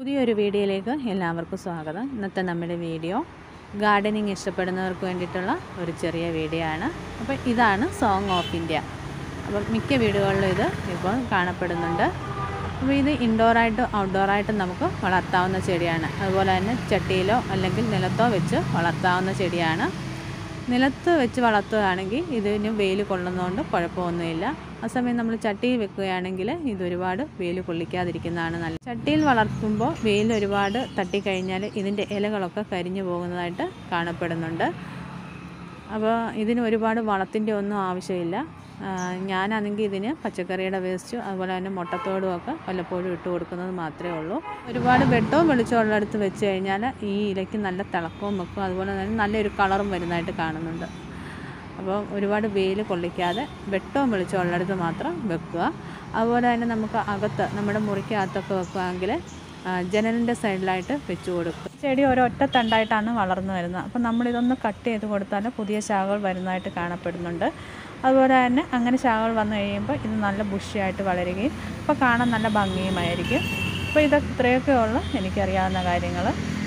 പുതിയൊരു വീഡിയോയിലേക്ക് എല്ലാവർക്കും സ്വാഗതം ഇന്നത്തെ നമ്മുടെ വീഡിയോ ഗാർഡനിങ് ഇഷ്ടപ്പെടുന്നവർക്ക് വേണ്ടിയിട്ടുള്ള ഒരു ചെറിയ വീഡിയോ ആണ് അപ്പോൾ ഇതാണ് സോങ് ഓഫ് ഇന്ത്യ അപ്പം മിക്ക വീടുകളിലും ഇത് ഇപ്പോൾ കാണപ്പെടുന്നുണ്ട് അപ്പോൾ ഇത് ഇൻഡോറായിട്ടും ഔട്ട്ഡോറായിട്ടും നമുക്ക് വളർത്താവുന്ന ചെടിയാണ് അതുപോലെ തന്നെ ചട്ടിയിലോ അല്ലെങ്കിൽ നിലത്തോ വെച്ച് വളർത്താവുന്ന ചെടിയാണ് നിലത്ത് വെച്ച് വളർത്തുകയാണെങ്കിൽ ഇതിന് വെയിൽ കൊള്ളുന്നതുകൊണ്ട് കുഴപ്പമൊന്നുമില്ല ആ സമയം നമ്മൾ ചട്ടിയിൽ വെക്കുകയാണെങ്കിൽ ഇത് ഒരുപാട് വെയിൽ കൊള്ളിക്കാതിരിക്കുന്നതാണ് നല്ലത് ചട്ടിയിൽ വളർത്തുമ്പോൾ വെയിൽ ഒരുപാട് തട്ടിക്കഴിഞ്ഞാൽ ഇതിൻ്റെ ഇലകളൊക്കെ കരിഞ്ഞു പോകുന്നതായിട്ട് കാണപ്പെടുന്നുണ്ട് അപ്പോൾ ഇതിന് ഒരുപാട് വളത്തിൻ്റെ ഒന്നും ആവശ്യമില്ല ആ, ഞാനാണെങ്കിൽ ഇതിന് പച്ചക്കറിയുടെ വേസ്റ്റും അതുപോലെ തന്നെ മുട്ടത്തോടും ഒക്കെ വല്ലപ്പോഴും ഇട്ട് കൊടുക്കുന്നത് മാത്രമേ ഉള്ളൂ ഒരുപാട് വെട്ടവും വെളിച്ചവും ഉള്ളിടത്ത് വെച്ച് കഴിഞ്ഞാൽ ഈ ഇലയ്ക്ക് നല്ല തിളക്കവും വെക്കും അതുപോലെ തന്നെ നല്ലൊരു കളറും വരുന്നതായിട്ട് കാണുന്നുണ്ട് അപ്പോൾ ഒരുപാട് വെയിൽ കൊള്ളിക്കാതെ വെട്ടവും വെളിച്ചവും ഉള്ളിടത്ത് മാത്രം വെക്കുക അതുപോലെ തന്നെ നമുക്ക് അകത്ത് നമ്മുടെ മുറിക്കകത്തൊക്കെ വെക്കുകയാണെങ്കിൽ ആ, ജനലിൻ്റെ സൈഡിലായിട്ട് വെച്ച് കൊടുക്കുക ചെടി ഒരൊറ്റ തണ്ടായിട്ടാണ് വളർന്നു വരുന്നത് അപ്പോൾ നമ്മളിതൊന്ന് കട്ട് ചെയ്ത് കൊടുത്താൽ പുതിയ ശാഖകൾ വരുന്നതായിട്ട് കാണപ്പെടുന്നുണ്ട് അതുപോലെ തന്നെ അങ്ങനെ ശാഖകൾ വന്നു കഴിയുമ്പോൾ ഇത് നല്ല ബുഷിയായിട്ട് വളരുകയും അപ്പോൾ കാണാൻ നല്ല ഭംഗിയുമായിരിക്കും അപ്പോൾ ഇത് ഇത്രയൊക്കെ ഉള്ളു എനിക്കറിയാവുന്ന കാര്യങ്ങൾ